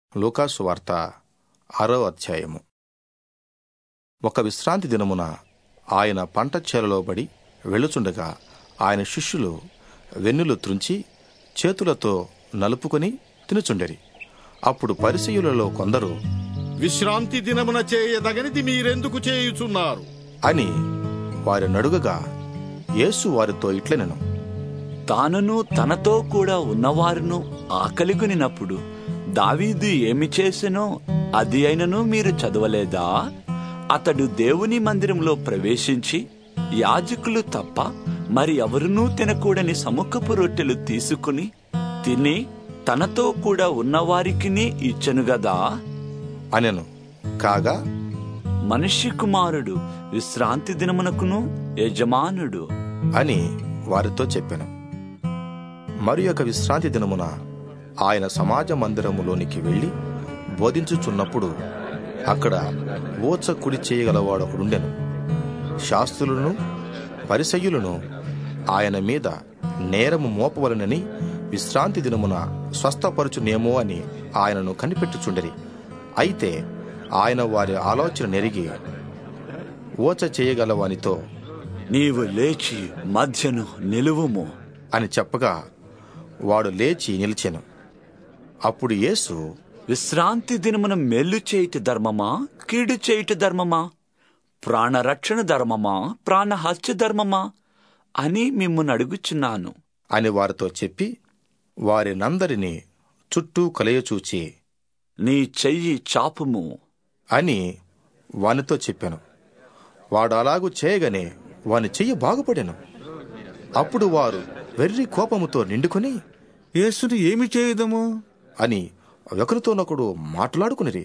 లూకాసు వార్త ఆరో అధ్యాయము ఒక విశ్రాంతి దినమున ఆయన పంట చేలలో బడి వెళ్ళుచుండగా ఆయన శిష్యులు వెన్నులు త్రుంచి చేతులతో నలుపుకొని తినుచుండెరి అప్పుడు పరిసయులలో కొందరు విశ్రాంతి దినమున చేయదగనిది మీరెందుకు చేయుచున్నారు అని వారి నడుగగా యేసు వారితో ఇట్లనెను తానును తనతో కూడా ఉన్నవారును ఆకలిగొనినప్పుడు దావీదు ఏమి చేసెనో అది అయినను మీరు చదవలేదా అతడు దేవుని మందిరంలో ప్రవేశించి యాజకులు తప్ప మరి ఎవరునూ తినకూడని సముఖపు రొట్టెలు తీసుకుని తిని తనతో కూడా ఉన్నవారికిని ఇచ్చెను గదా అనెను కాగా మనుష్య కుమారుడు విశ్రాంతి దినమునకును యజమానుడు అని వారితో చెప్పాను మరి ఒక విశ్రాంతి దినమున ఆయన సమాజ మందిరములోనికి వెళ్ళి బోధించుచున్నప్పుడు అక్కడ ఓచ కుడి చేయగలవాడు ఒకడుండెను శాస్త్రులను పరిసయ్యులను ఆయన మీద నేరము మోపవలనని విశ్రాంతి దినమున స్వస్థపరచునేమో అని ఆయనను కనిపెట్టుచుండరి అయితే ఆయన వారి ఆలోచన నెరిగి ఓచ చేయగలవానితో నీవు లేచి మధ్యను నిలువుము అని చెప్పగా వాడు లేచి నిలిచెను అప్పుడు యేసు విశ్రాంతి దినమున మెల్లు చేయుట ధర్మమా కీడు చేయుట ధర్మమా ప్రాణరక్షణ ధర్మమా ప్రాణహత్య ధర్మమా అని మిమ్మల్ని అడుగుచున్నాను అని వారితో చెప్పి వారినందరినీ చుట్టూ కలయచూచి నీ చెయ్యి చాపుము అని వానితో చెప్పాను వాడు అలాగు చేయగానే వాని చెయ్యి బాగుపడాను అప్పుడు వారు వెర్రి కోపముతో నిండుకొని యేసుని ఏమి చేయదము అని ఒకరితోనొకడు మాట్లాడుకునిరి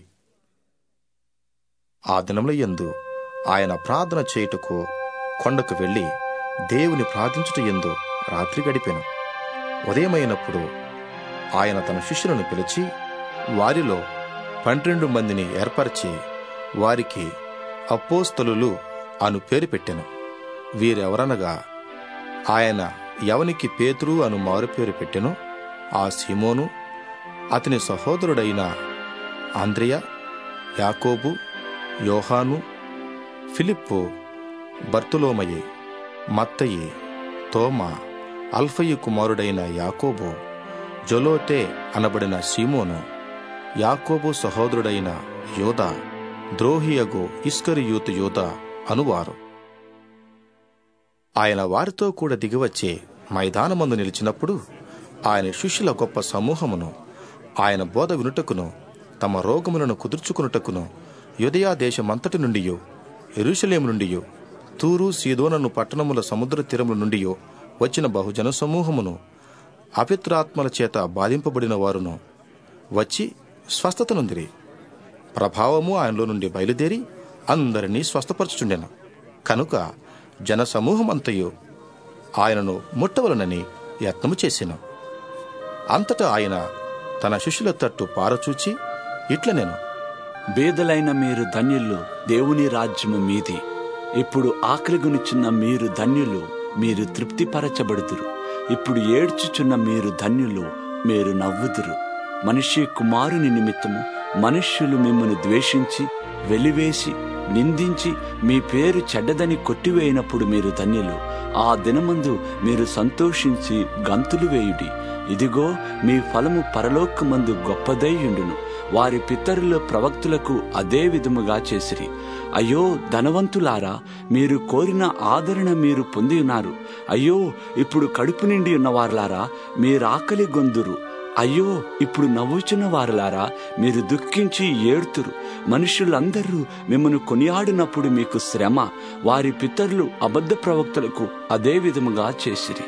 ఆ దినముల యందు ఆయన ప్రార్థన చేయుటకు కొండకు వెళ్ళి దేవుని ప్రార్థించుట యందు రాత్రి గడిపాను ఉదయమైనప్పుడు ఆయన తన శిష్యులను పిలిచి వారిలో పన్నెండు మందిని ఏర్పరిచి వారికి అపోస్తలులు అను పేరు పెట్టెను వీరెవరనగా ఆయన ఎవనికి పేతురు అను మారు పేరు పెట్టెనో ఆ సీమోను అతని సహోదరుడైన ఆంద్రియ యాకోబు యోహాను ఫిలిప్పు బర్తులోమయి మత్తయి తోమా అల్ఫయి కుమారుడైన యాకోబు జొలోతే అనబడిన సీమోను యాకోబు సహోదరుడైన యోధ ద్రోహియగు ఇస్కరియూతు యోధ అనువారు ఆయన వారితో కూడా దిగివచ్చే మైదానమందు నిలిచినప్పుడు ఆయన శిష్యుల గొప్ప సమూహమును ఆయన బోధ వినుటకును తమ రోగములను కుదుర్చుకునుటకును యుదయా దేశమంతటి నుండి ఎరుషలేము నుండి తూరు సీదోనను పట్టణముల సముద్ర తీరముల నుండి వచ్చిన బహుజన సమూహమును అపిత్రాత్మల చేత బాధింపబడిన వారును వచ్చి స్వస్థత నొందిరి ప్రభావము ఆయనలో నుండి బయలుదేరి అందరినీ స్వస్థపరచుచుండెను కనుక జనసమూహమంతయు ఆయనను ముట్టవలనని యత్నము చేసెను అంతటా ఆయన తన శిష్యుల తట్టు పారచూచి ఇట్ల నేను బీదలైన మీరు ధన్యులు దేవుని రాజ్యము మీది ఇప్పుడు ఆకలిగొనిచున్న మీరు ధన్యులు మీరు తృప్తిపరచబడుదురు ఇప్పుడు ఏడ్చుచున్న మీరు ధన్యులు మీరు నవ్వుదురు మనిషి కుమారుని నిమిత్తము మనుష్యులు మిమ్మల్ని ద్వేషించి వెలివేసి నిందించి మీ పేరు చెడ్డదని కొట్టివేయినప్పుడు మీరు ధన్యులు ఆ దినమందు మీరు సంతోషించి గంతులు వేయుడి ఇదిగో మీ ఫలము పరలోకమందు గొప్పదైయుండును వారి పితరుల ప్రవక్తులకు అదే విధముగా చేసిరి అయ్యో ధనవంతులారా మీరు కోరిన ఆదరణ మీరు పొంది ఉన్నారు అయ్యో ఇప్పుడు కడుపు నిండి ఉన్నవారులారా మీరాకలి గొందురు అయ్యో ఇప్పుడు నవ్వుచున్న వారులారా మీరు దుఃఖించి ఏడుతురు మనుషులందరూ మిమ్మను కొనియాడినప్పుడు మీకు శ్రమ వారి పితరులు అబద్ధ ప్రవక్తలకు అదే విధముగా చేసిరి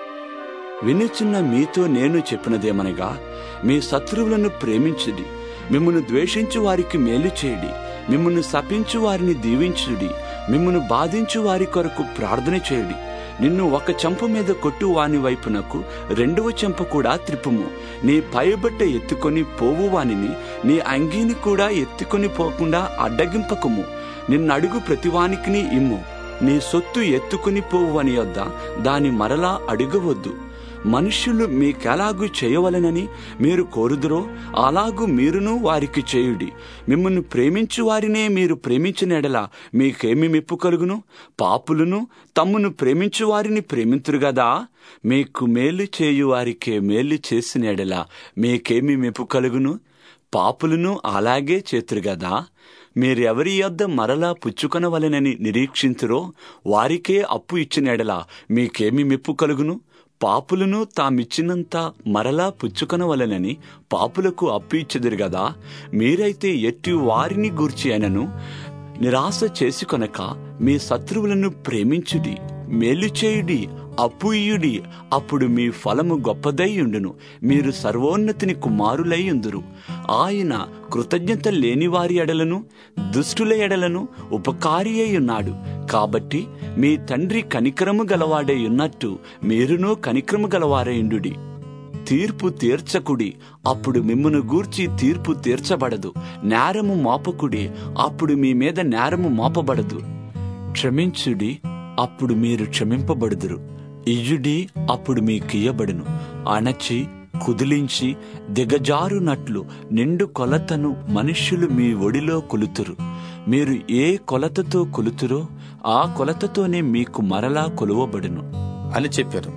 వినుచున్న మీతో నేను చెప్పినదేమనగా మీ శత్రువులను ప్రేమించుడి మిమ్మను ద్వేషించు వారికి మేలు చేయుడి మిమ్మల్ని శపించు వారిని దీవించుడి మిమ్మను బాధించు వారి కొరకు ప్రార్థన చేయుడి నిన్ను ఒక చెంప మీద కొట్టు వాని వైపునకు రెండవ చెంప కూడా త్రిప్పుము నీ పైబట్ట ఎత్తుకొని పోవు వానిని నీ అంగీని కూడా ఎత్తుకొని పోకుండా అడ్డగింపకుము నిన్నడుగు ప్రతివానికిని ఇమ్ము నీ సొత్తు ఎత్తుకుని పోవు అని యొద్ద దాని మరలా అడుగవద్దు మనుష్యులు మీకెలాగూ చేయవలెనని మీరు కోరుదురో అలాగూ మీరును వారికి చేయుడి మిమ్మల్ని ప్రేమించు వారినే మీరు ప్రేమించిన ఎడల మీకేమి మెప్పు కలుగును పాపులను తమ్మును ప్రేమించు వారిని ప్రేమింతురు గదా మీకు మేలు చేయు వారికే మేలు చేసిన ఎడల మీకేమి మెప్పు కలుగును పాపులను అలాగే చేతురు గదా మీరెవరి యొద్ద మరలా పుచ్చుకొనవలెనని నిరీక్షింతురో వారికే అప్పు ఇచ్చిన ఎడల మీకేమి మెప్పు కలుగును పాపులను తామిచ్చినంత మరలా పుచ్చుకొనవలెనని పాపులకు అప్పు ఇచ్చెదరు గదా మీరైతే ఎట్టి వారిని గూర్చి అయినను నిరాశ చేసుకొనక మీ శత్రువులను ప్రేమించుడి మేలు చేయుడి అప్పు ఇయ్యుడి అప్పుడు మీ ఫలము గొప్పదై ఉండును మీరు సర్వోన్నతిని కుమారులై ఉందురు ఆయన కృతజ్ఞత లేని వారి ఎడలను దుష్టుల ఎడలను ఉపకారి అయి ఉన్నాడు కాబట్టి మీ తండ్రి కనికరము గలవాడై ఉన్నట్టు మీరును కనికరము గలవారైండుడి తీర్పు తీర్చకుడి అప్పుడు మిమ్మును గూర్చి తీర్పు తీర్చబడదు నేరము మోపకుడి అప్పుడు మీ మీద నేరము మోపబడదు క్షమించుడి అప్పుడు మీరు క్షమింపబడుదురు ఇయ్యుడి అప్పుడు మీకియ్యబడును అణచి కుదిలించి దిగజారునట్లు నిండు కొలతను మనుష్యులు మీ ఒడిలో కొలుతురు మీరు ఏ కొలతతో కొలుతురో ఆ కొలతతోనే మీకు మరలా కొలువబడును అని చెప్పాను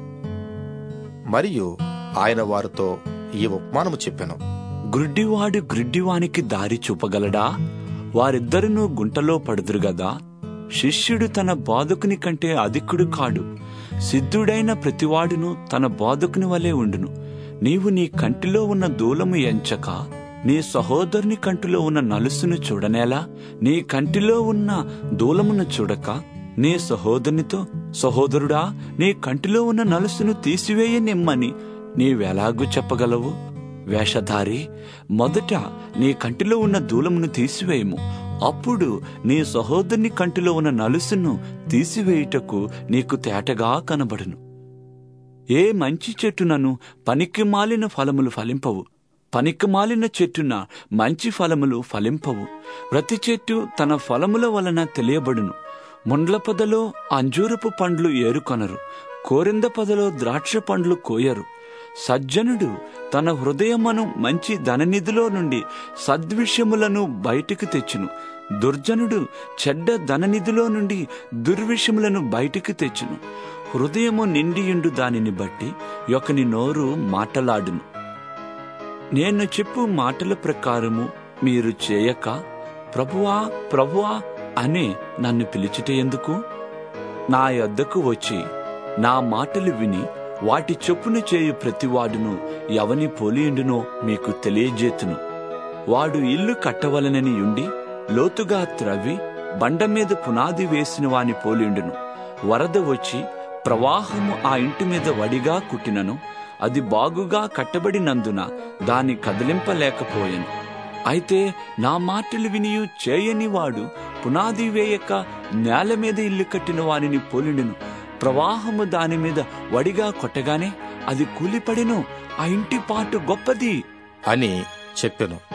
మరియు ఆయన వారితో ఈ ఉపమానము చెప్పాను గ్రుడ్డివాడు గ్రుడ్డివానికి దారి చూపగలడా వారిద్దరును గుంటలో పడుదురు గదా శిష్యుడు తన బోధకుని కంటే అధికుడు కాడు సిద్ధుడైన ప్రతివాడును తన బోధకుని వలె ఉండును నీవు నీ కంటిలో ఉన్న దూలము ఎంచక నీ సహోదరుని కంటిలో ఉన్న నలుసును చూడనేలా నీ కంటిలో ఉన్న దూలమును చూడక నీ సహోదరునితో సహోదరుడా నీ కంటిలో ఉన్న నలుసును తీసివేయ నిమ్మని నీవెలాగూ చెప్పగలవు వేషధారి మొదట నీ కంటిలో ఉన్న దూలమును తీసివేయము అప్పుడు నీ సహోదరుని కంటిలో ఉన్న నలుసును తీసివేయుటకు నీకు తేటగా కనబడును ఏ మంచి చెట్టునను పనికి మాలిన ఫలములు ఫలింపవు పనికి మాలిన చెట్టున మంచి ఫలములు ఫలింపవు ప్రతి చెట్టు తన ఫలముల వలన తెలియబడును ముండ్ల పొదలో అంజూరపు పండ్లు ఏరుకొనరు కోరింద పొదలో ద్రాక్ష పండ్లు కోయరు సజ్జనుడు తన హృదయమును మంచి ధననిధిలో నుండి సద్విషయములను బయటికి తెచ్చును దుర్జనుడు చెడ్డ ధననిధిలో నుండి దుర్విషయములను బయటికి తెచ్చును హృదయము నిండియుండు దానిని బట్టి ఒకని నోరు మాటలాడును నేను చెప్పు మాటల ప్రకారము మీరు చేయక ప్రభువా ప్రభువా అని నన్ను పిలిచిట ఎందుకు నా యొద్దకు వచ్చి నా మాటలు విని వాటి చొప్పున చేయు ప్రతివాడును ఎవని పోలియుండునో మీకు తెలియజేతును వాడు ఇల్లు కట్టవలనని ఉండి లోతుగా త్రవ్వి బండ మీద పునాది వేసిన వాని పోలియుండును వరద వచ్చి ప్రవాహము ఆ ఇంటి మీద వడిగా కుట్టినను అది బాగుగా కట్టబడినందున దాన్ని కదిలింపలేకపోయాను అయితే నా మాటలు వినియు చేయని వాడు పునాది వేయక నేల మీద ఇల్లు కట్టిన వానిని పోలిండును ప్రవాహము దాని మీద వడిగా కొట్టగానే అది కూలిపడెను ఆ ఇంటి పాటు గొప్పది అని చెప్పెను